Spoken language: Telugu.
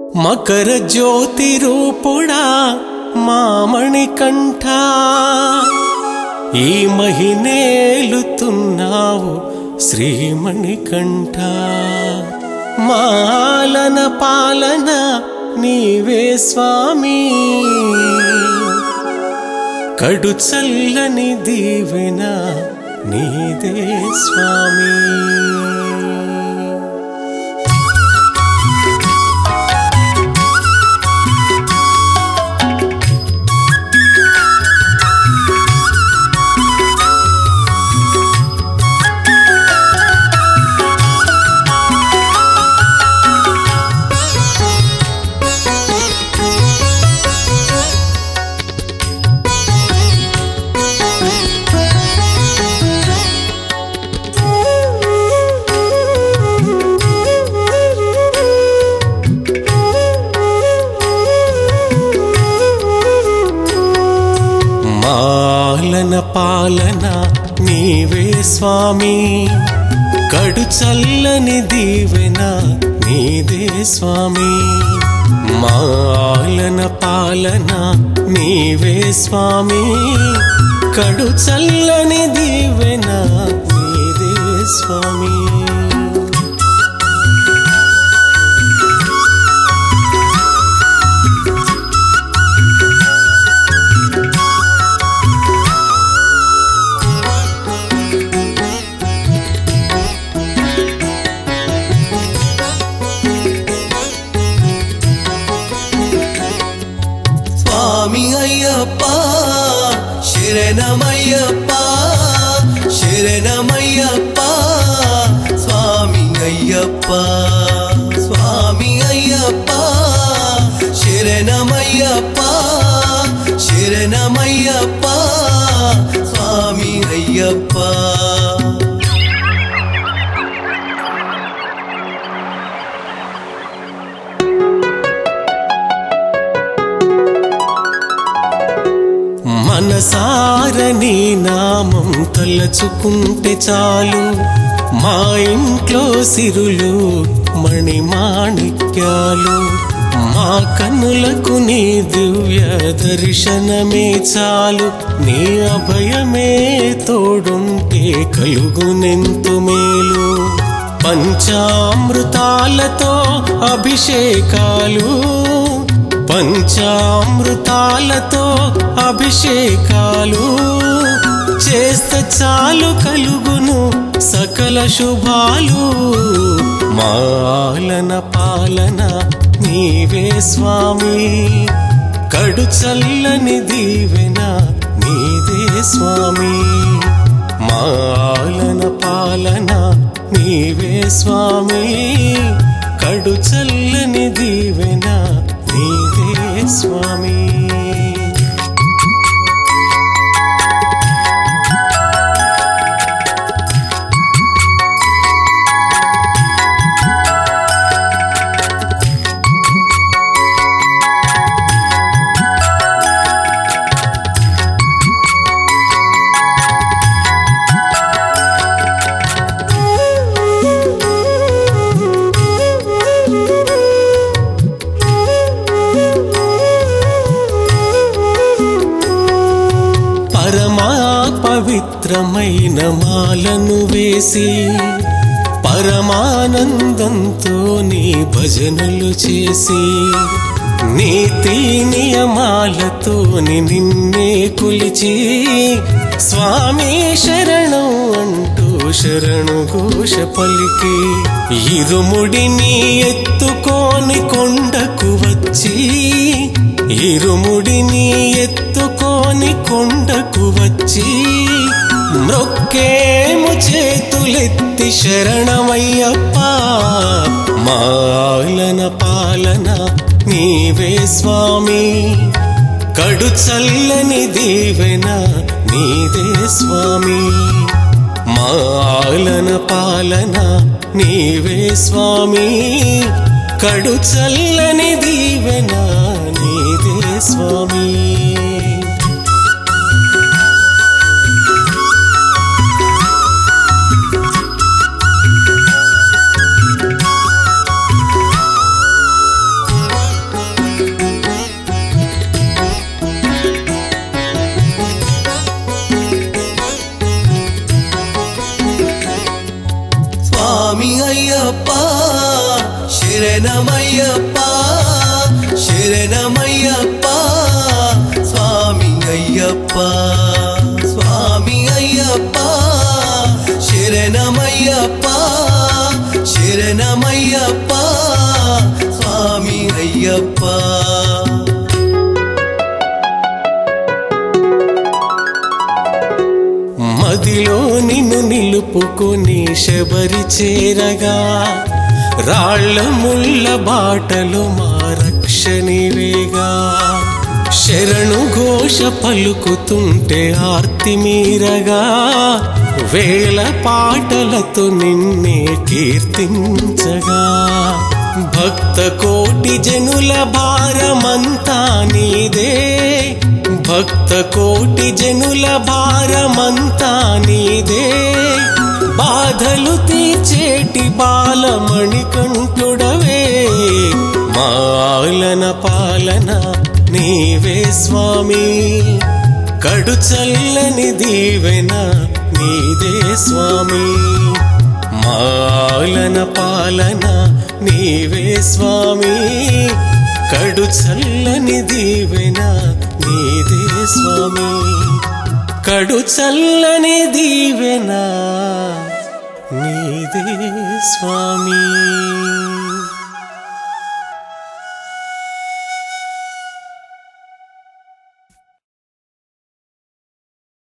మకర జ్యోతి రూపుడా మామణికంఠ ఈ మహినేలుతున్నావు శ్రీమణికంఠ మాలన పాలన నీవే స్వామి కడు చల్లని దీవెన నీదే స్వామి మాలన పాలన నీవే స్వామి కడు చల్లని దీవెన నీదే స్వామి మాలన పాలన నీవే స్వామి కడు చల్లని దీవెన నీదే స్వామి స్వామి అయ్యప్ప శరణమయ్యప్ప శరణమయ్యప్ప స్వామి అయ్యప్ప స్వామి అయ్యప్ప శరణమయ్యప్ప శరణమయ్యప్ప స్వామి అయ్యప్ప మనసార నీ నామం తలచుకుంటే చాలు మా ఇంట్లో సిరులు మణిమాణిక్యాలు మా కన్నులకు నీ దివ్య దర్శనమే చాలు నీ అభయమే తోడుంటే కలుగునెంతు మేలు పంచామృతాలతో అభిషేకాలు పంచామృతాలతో అభిషేకాలు చేస్తే చాలు కలుగును సకల శుభాలు మాలన పాలన నీవే స్వామి కడు చల్లని దీవెన నీదే స్వామి మాలన పాలన నీవే స్వామి కడు చల్లని దీవెన నీదే స్వామి పరమా పవిత్రమైన మాలను వేసి పరమానందంతో నీ భజనలు చేసి నీతి నియమాలతో నిన్నే కొలిచి స్వామి శరణం అంటూ శరణు ఘోష పలికి ఇరుముడిని ఎత్తుకోని కొండకు వచ్చి ఇరుముడిని ఎత్తుకోని కొండకు వచ్చి మ్రొక్కేము చేతులెత్తి శరణమయ్యప్ప మాలన పాలన నీవే స్వామి కడు చల్లని దీవెన నీదే స్వామి మాలన పాలన నీవే స్వామి కడు చల్లని దీవెన నీదే స్వామి స్వామి శరణమయ్యప్ప శరణమయ్యప్ప స్వామి అయ్యప్ప స్వామి అయ్యప్ప శరణమయ్యప్ప శరణమయ్యప్ప స్వామి అయ్యప్ప మదిలో నిన్ను నిలుపుకొని శబరి చేరగా రాళ్ల ముళ్ళ బాటలు మా రక్షణివేగా శరణు ఘోష పలుకుతుంటే ఆర్తి మీరగా వేల పాటలతో నిన్నే కీర్తించగా భక్త కోటి జనుల భారమంతా నీదే భక్త కోటి జనుల భారమంతా నీదే బాధలు తీర్చేటి బాలమణి కంఠుడవే మాలన పాలన నీవే స్వామి కడు చల్లని దీవెన నీదే స్వామి మాలన పాలన నీవే స్వామి కడు చల్లని దీవెన నీదే స్వామి కడు చల్లని దీవెన నీదే స్వామి